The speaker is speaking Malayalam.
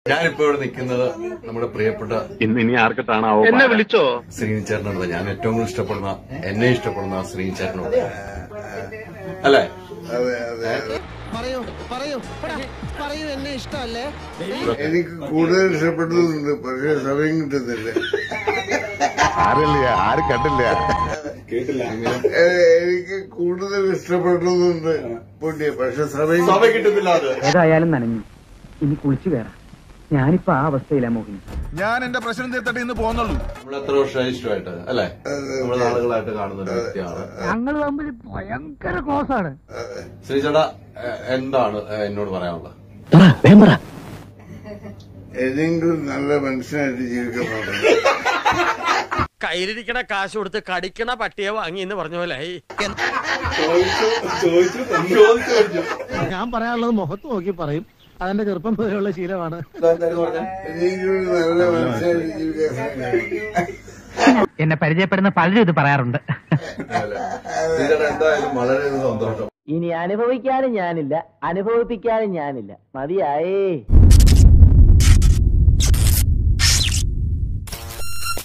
ഞാനിപ്പോ ഇവിടെ നിൽക്കുന്നത് നമ്മുടെ പ്രിയപ്പെട്ട ഇന്ന് ഇനി ആർക്കിട്ടാണാവോ എന്നെ വിളിച്ചോ ശ്രീനിച്ചേട്ടനോട് ഞാൻ ഏറ്റവും കൂടുതൽ ഇഷ്ടപ്പെടുന്ന എന്നെ ഇഷ്ടപ്പെടുന്ന ശ്രീനിച്ചേട്ടനോട് അല്ലേ അതെ അതെ പറയൂ പറയൂ പറയൂ എന്നെ ഇഷ്ടമല്ലേ എനിക്ക് കൂടുതൽ ഇഷ്ടപ്പെട്ടതുണ്ട് പക്ഷെ സമയം കിട്ടുന്നില്ല ആരില്ല ആരും കണ്ടില്ല ഏ, എനിക്ക് കൂടുതൽ ഇഷ്ടപ്പെട്ടതുണ്ട് പുണ്യ പക്ഷെ സമയം സമയം കിട്ടുന്നില്ല അത് ഏതായാലും നനഞ്ഞു ഇനി കുളിച്ചു കയറാം ഞാനിപ്പോ ആ അവസ്ഥയിലാ മോഹിനി ഞാൻ എന്റെ പ്രശ്നം തീർത്തിട്ട് ഇന്ന് പോന്നുള്ളൂ നമ്മൾ എത്ര വർഷമായി ഇഷ്ടമായിട്ട് അല്ലേ നമ്മൾ നാളുകളായിട്ട് കാണുന്ന ഒരു വ്യക്തിയാണ് ഞങ്ങൾ തമ്മിൽ ഭയങ്കര ക്ലോസ് ആണ് ശ്രീചേട്ടാ എ- എന്താണ് എന്നോട് പറയാനുള്ളത് ഏതെങ്കിലും നല്ല മനുഷ്യനായിട്ട് ജീവിക്കണം കയ്യിലിരിക്കണ കാശ് കൊടുത്ത് കടിക്കണ പട്ടിയെ വാങ്ങി എന്ന് പറഞ്ഞ പോലെ ആയി. ഞാൻ പറയാനുള്ളത് മുഖത്ത് നോക്കി പറയും അതെന്റെ ചെറുപ്പം മുതലുള്ള ശീലമാണ് ഏതെങ്കിലും നല്ല മനുഷ്യനായിട്ട് ജീവിക്കാൻ ശ്രമിക്കണം എന്നെ പരിചയപ്പെടുന്ന പലരും ഇത് പറയാറുണ്ട് ശ്രീചേട്ടാ എന്തായാലും വളരെ സന്തോഷം ഇനി അനുഭവിക്കാനും ഞാനില്ല അനുഭവിപ്പിക്കാനും ഞാനില്ല മതിയായേ